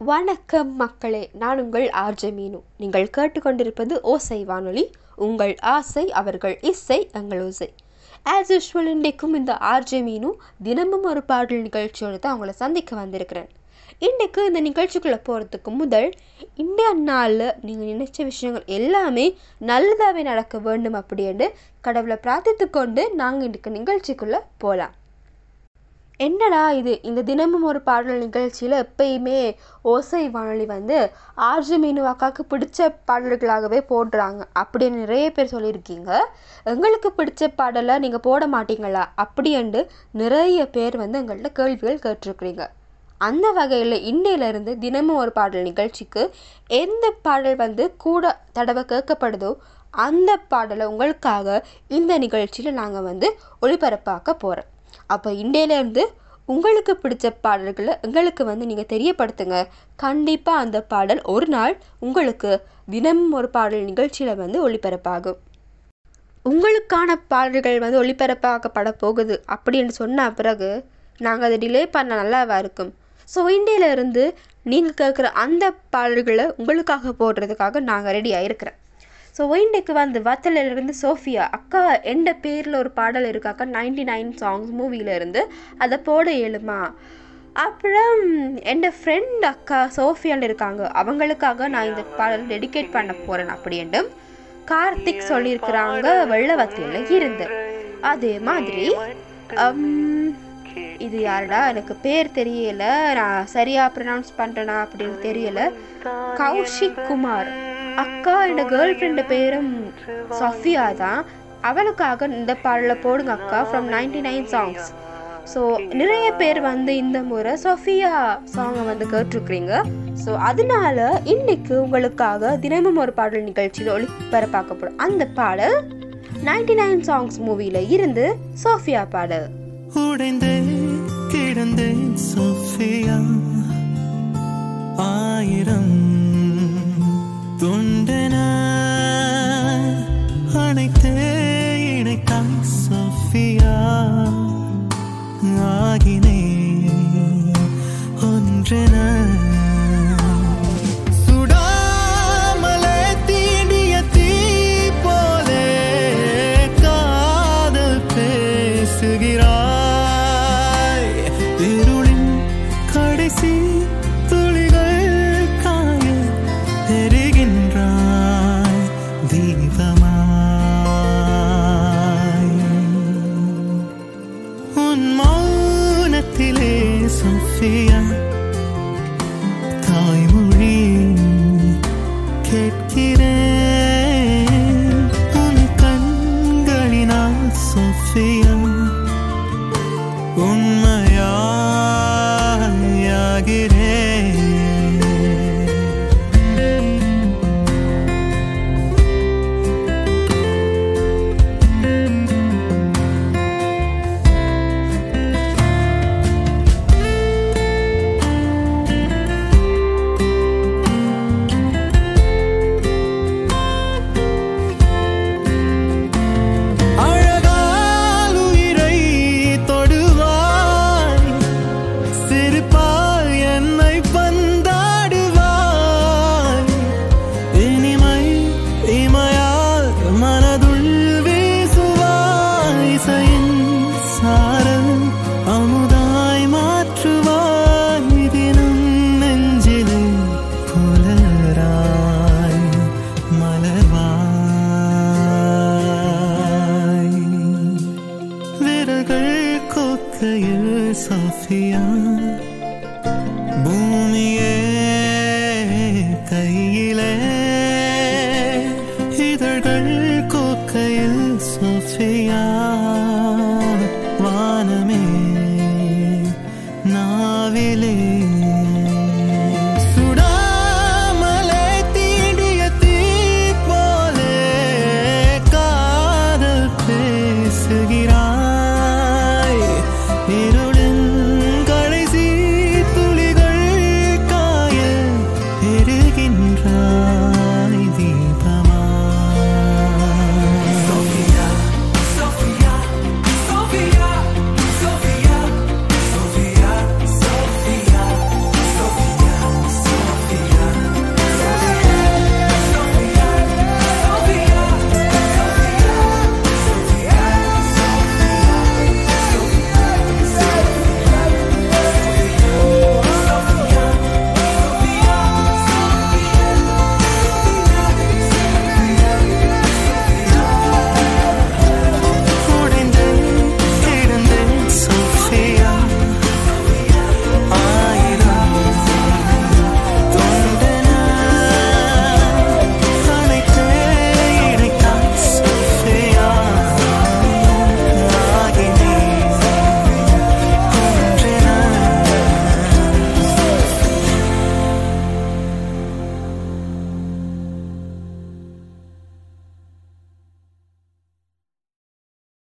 வணக்கம் மக்களே நான் உங்கள் ஆர்ஜே மீனு நீங்கள் கேட்டுக்கொண்டிருப்பது ஓசை வானொலி உங்கள் ஆசை அவர்கள் இசை எங்கள் ஓசை ஆஸ் யூஷுவல் இன்றைக்கும் இந்த ஆர்ஜே மீனு தினமும் ஒரு பாடல் நிகழ்ச்சியோடு தான் உங்களை சந்திக்க வந்திருக்கிறேன் இன்றைக்கு இந்த நிகழ்ச்சிக்குள்ளே போகிறதுக்கு முதல் இந்திய நாளில் நீங்கள் நினைச்ச விஷயங்கள் எல்லாமே நல்லதாகவே நடக்க வேண்டும் அப்படின்னு கடவுளை பிரார்த்தித்து கொண்டு நாங்கள் இன்றைக்கு நிகழ்ச்சிக்குள்ளே போகலாம் என்னடா இது இந்த தினமும் ஒரு பாடல் நிகழ்ச்சியில் எப்பயுமே ஓசை வானொலி வந்து ஆர்ஜி மீனு அக்காவுக்கு பிடிச்ச பாடல்களாகவே போடுறாங்க அப்படின்னு நிறைய பேர் சொல்லியிருக்கீங்க எங்களுக்கு பிடிச்ச பாடலை நீங்கள் போட மாட்டீங்களா அப்படின்ட்டு நிறைய பேர் வந்து எங்கள்கிட்ட கேள்விகள் கேட்டிருக்கிறீங்க அந்த வகையில் இன்னையிலேருந்து தினமும் ஒரு பாடல் நிகழ்ச்சிக்கு எந்த பாடல் வந்து கூட தடவை கேட்கப்படுதோ அந்த பாடலை உங்களுக்காக இந்த நிகழ்ச்சியில் நாங்கள் வந்து ஒளிபரப்பாக்க போகிறோம் அப்போ இந்தியிலேருந்து உங்களுக்கு பிடிச்ச பாடல்களை எங்களுக்கு வந்து நீங்கள் தெரியப்படுத்துங்க கண்டிப்பாக அந்த பாடல் ஒரு நாள் உங்களுக்கு தினமும் ஒரு பாடல் நிகழ்ச்சியில் வந்து ஒளிபரப்பாகும் உங்களுக்கான பாடல்கள் வந்து ஒளிபரப்பாக்கப்பட போகுது அப்படின்னு சொன்ன பிறகு நாங்கள் அதை டிலே பண்ண நல்லாவா இருக்கும் ஸோ இந்தியிலேருந்து நீங்கள் கேட்குற அந்த பாடல்களை உங்களுக்காக போடுறதுக்காக நாங்கள் ரெடி ஆகிருக்கிறேன் ஸோ இன்றைக்கு வந்து வத்தலிருந்து சோஃபியா அக்கா எந்த பேரில் ஒரு பாடல் இருக்காக்கா நைன்டி நைன் சாங்ஸ் மூவியிலேருந்து அதை போட இயலுமா அப்புறம் என் ஃப்ரெண்ட் அக்கா சோஃபியான்னு இருக்காங்க அவங்களுக்காக நான் இந்த பாடல் டெடிகேட் பண்ண போகிறேன் அப்படின்ட்டு கார்த்திக் சொல்லியிருக்கிறாங்க வெள்ளவத்தியில் இருந்து அதே மாதிரி இது யாருடா எனக்கு பேர் தெரியல நான் சரியா ப்ரனவுன்ஸ் பண்ணுறேனா அப்படின்னு தெரியல கௌஷிக் குமார் அக்கா என்னோட கேர்ள் ஃப்ரெண்டு பேரும் சஃபியா தான் அவளுக்காக இந்த பாடலை போடுங்க அக்கா from ninety nine songs so நிறைய பேர் வந்து இந்த முறை சஃபியா சாங்கை வந்து கேட்டிருக்கிறீங்க ஸோ அதனால இன்னைக்கு உங்களுக்காக தினமும் ஒரு பாடல் நிகழ்ச்சியில் ஒளிபரப்பாக்கப்படும் அந்த பாடல் நைன்டி நைன் சாங்ஸ் மூவியில் இருந்து சோஃபியா பாடல் உடைந்து கிடந்தேன் சோஃபியா ஆயிரம் துண்டன அனைத்தே இணைத்தாய் சோஃபியா ஆகினே ஒன்றென சுடாமலே தீண்டிய தீ போலே காதல் பேசுகிறாய் இருளின் கடைசி துளிகள் காய எரிகின்றாய் தீபமாய் உன் மௌனத்திலே சோஃபியா தாய்மொழி கேட்கிறேன் உன் கண்களினால் சோஃபியா உண்மையாகிறேன்